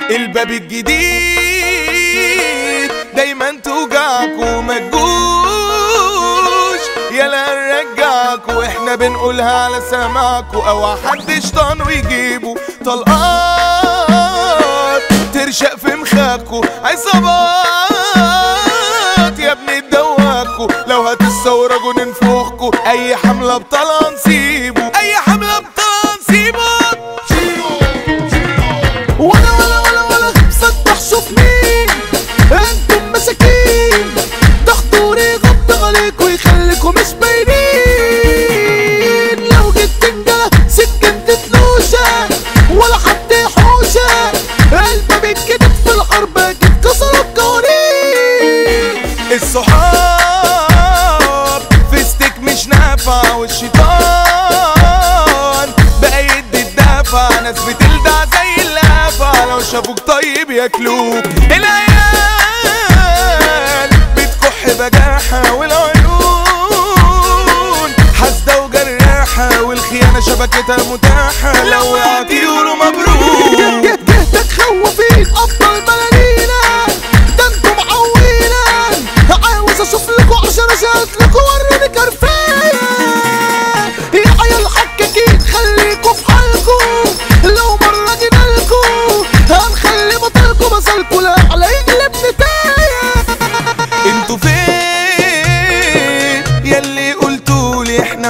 الباب الجديد دايما توجعكوا ما تجوش يلا نرجعكوا احنا بنقولها على سماعكوا او حد شيطانه يجيبوا طلقات ترشق في مخاكوا عصابات يا ابني تدواكوا لو هتستورجوا ننفخكوا اي حملة بطلع نسيبه اي حملة بطلع نسيبه ولا ولا ولا ولا فتح شوف مين انتم مساكين تاخدوا غض عليكوا يخليكوا مش باينين لو جيت تنجلة سكنت فلوشة ولا حد يحوشة قلبي بيتكتب في الحرب اكيد كسروا القوانين الصحاب فيستك مش نافع والشيطان بقى يدي الدافع ناس بتلدع زي اللافع لو شافوك طيب ياكلوك العيال بتكح بجاحة والعيون حاسدة وجراحة والخيانة شبكتها متاحة لو وقعت يقولوا مبروك جهتك خوفين افضل ملالينا ده انتم معوينا عاوز اشوف لكم عشان اشهد لكم وريني كرفايه يا عيال حكاكين خليكوا في حالكم لو مرة جينا لكم هنخلي بطلكم مثلكوا لا على يقلب نتايه انتوا فين ياللي قلتولي احنا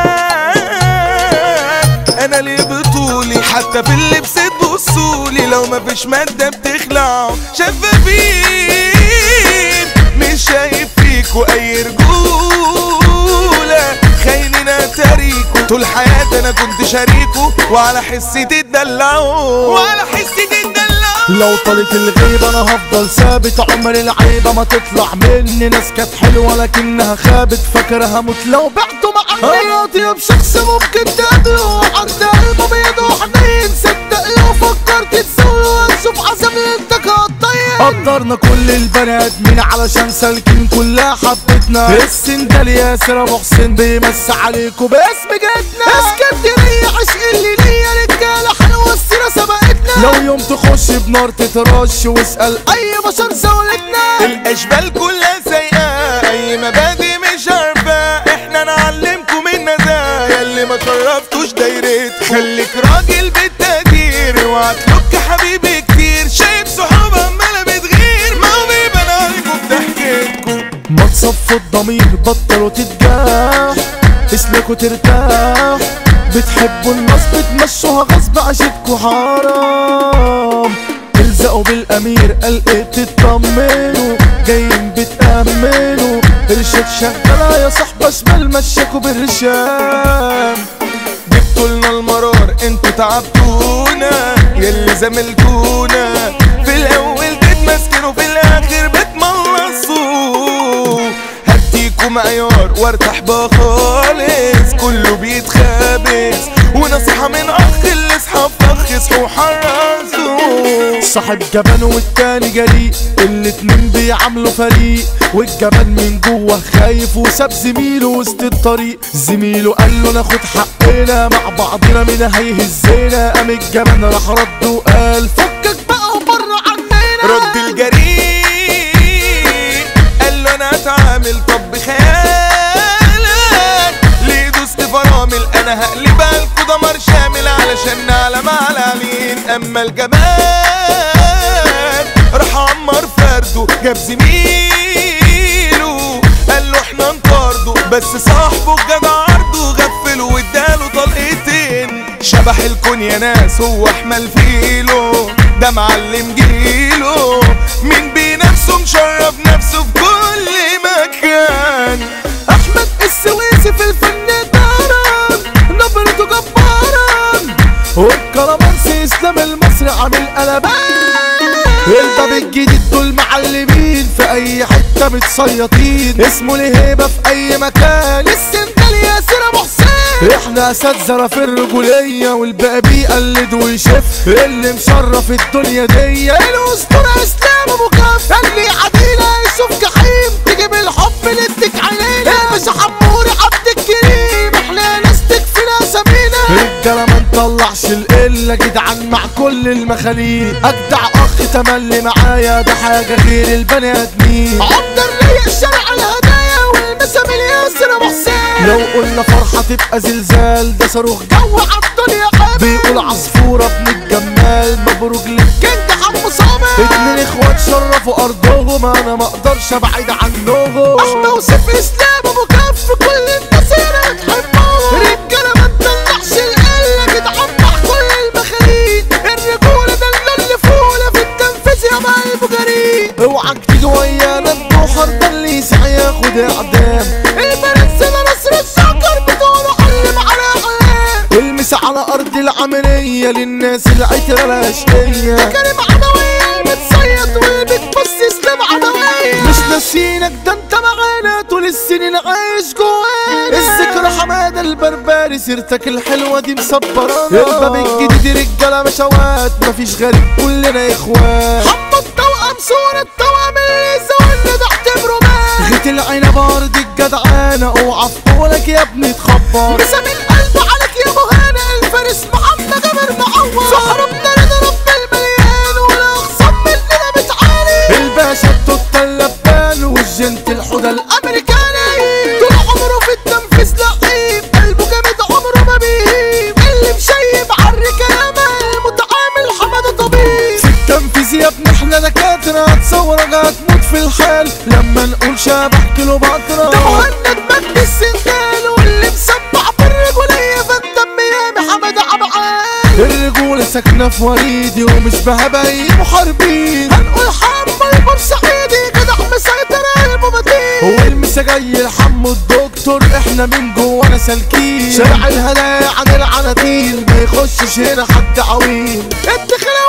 معاك انا ليه بطولي حتى في اللبس تبصولي لو مفيش مادة بتخلعوا شفافين مش شايف فيكوا اي رجولة خاينين اتاريكوا طول حياتي انا كنت شريكوا وعلى حسي تدلعوا وعلى حسي تدلعوا لو طالت الغيبة انا هفضل ثابت عمر العيبة ما تطلع مني ناس كانت حلوة لكنها خابت فاكرها موت لو بعته مع انا اطيب شخص ممكن تقابله عند قلبه بيده حنين صدق لو فكرت تسوله هتشوف عذاب انتك هتطير قدرنا كل البني ادمين علشان سالكين كلها حبتنا السندال ياسر ابو حسين بيمس عليكم باسم جدنا اسكندرية عشق اللي ليا رجالة حلوة السيرة سبقتنا لو يوم تخش بنار تترش واسأل اي بشر زولتنا الاشبال كلها سيئة اي مبادئ مش عارفة احنا نعلمكم النزايا اللي ما شرفتوش دايرتكم خليك راجل بالتقدير وهتلك حبيبي كتير شايف صحاب عمالة بتغير ما هو بيبان عليكم بضحكتكم ما تصفوا الضمير بطلوا تتجاح اسلكوا ترتاح بتحبوا الناس بتمشوها غصب عشتكوا حرام تلزقوا بالامير قلقت تطمنوا جايين بتأمنوا ارشاد شغالة يا صاحبة شمال مشاكوا بالرشام جبتوا لنا المرار انتوا تعبتونا يلي زملتونا في الاول تتمسكنوا في الاخر بتملصوا هديكوا معيار وارتاح بقى خالص كله بيتخابس ونصيحة من اخ اللي اصحاب فخ اصحوا حرصوا صاحب جبان والتاني جريء الاتنين بيعاملوا فريق والجبان من جوه خايف وساب زميله وسط الطريق زميله قال له ناخد حقنا مع بعضنا مين هيهزنا قام الجبان راح رد وقال فكك بقى وبره عننا رد الجريء قال له انا اتعامل طب بخيالك ليه دوست فرامل انا هقلبها لكوا دمر شامل علشان نعلم على العلين اما الجمال راح عمر فرده جاب زميله قال له احنا نطارده بس صاحبه الجدع عرضه غفله واداله طلقتين شبح الكون يا ناس هو احمل فيله ده معلم جيله مين بنفسه مشرف نفسه في كل مكان احمد السويسي في الفن دارا نبرته جبارا والكرمانسي اسلام المصري عامل قلبان الباب الجديد دول معلمين في اي حته متصيطين اسمه الهيبه في اي مكان السندال ياسر ابو حسين احنا اساتذه في الرجوليه والباقي بيقلد ويشف اللي مشرف الدنيا دي الاسطوره اسلام ابو كف اللي عدينا يشوف جحيم تجيب الحب نديك علينا مش حموري عبد الكريم احنا ناس تكفينا سمينا الرجاله ما نطلعش القله الشلة جدعان مع كل المخاليق اجدع اخ تملي معايا ده حاجة غير البني ادمين عبد الريق شرع الهدايا والمسام الياسر ابو حسين لو قلنا فرحة تبقى زلزال ده صاروخ جو عالدنيا حب بيقول عصفورة ابن الجمال مبروك لك كنت حمو صابر اتنين اخوات شرفوا ارضهم انا ما اقدرش ابعد عنهم احنا وسيف اسلام ابو كف كل الناس هنا بتحبهم رجاله ما تطلعش القله جدعان مع كل المخاليق الرجوله ده اللي فوله في التنفيذ يا قلبه جريء اوعك تيجي ويانا الجوهر ده اللي يسعى ياخد اعدام البنات سنة نصر السكر بتقولوا علم على اعلام المس على ارض العملية للناس العترة الاشقية كريم عدوية المتصيد والبتبص اسلام عدوية مش ناسينك ده انت معانا طول السنين عايش جوانا الذكرى حمادة البربري سيرتك الحلوة دي مصبرانا الباب الجديد رجالة مشوات مفيش غريب كلنا اخوات حمو التوأم صورة التوأم اللي زولنا ده اعتبره مات غيت العين بارد الجدعانة اوعى في قولك يا ابني تخبر مسام القلب عليك يا مهانة الفارس محمد جابر معوض صحربنا رضا رب المليان ولا اخصم مننا بتعاني الباشا التوتة اللبان والجنت الحدى امريكاني طول عمره في التنفيذ لعيب قلبه جامد عمره ما بيهيب اللي مشيب عالرجال ياما المتعامل حماده طبيب في التنفيذ يا ابني احنا دكاترة هتصورك هتموت في الحال لما نقول شبح كيلو ده بطرة مهند مجدي السندال واللي مسبع بالرجولية فالدم يامي حماده عبعان الرجولة ساكنة في وريدي ومش بهباي محاربين هنقول حمو البورسعيدي جدع مسيطر قلبه متين هو المسا جاي لحمو الدكتور احنا من جوانا سالكين شارع الهدايا عن العناتيل ما يخشش هنا حد عويل الدخلة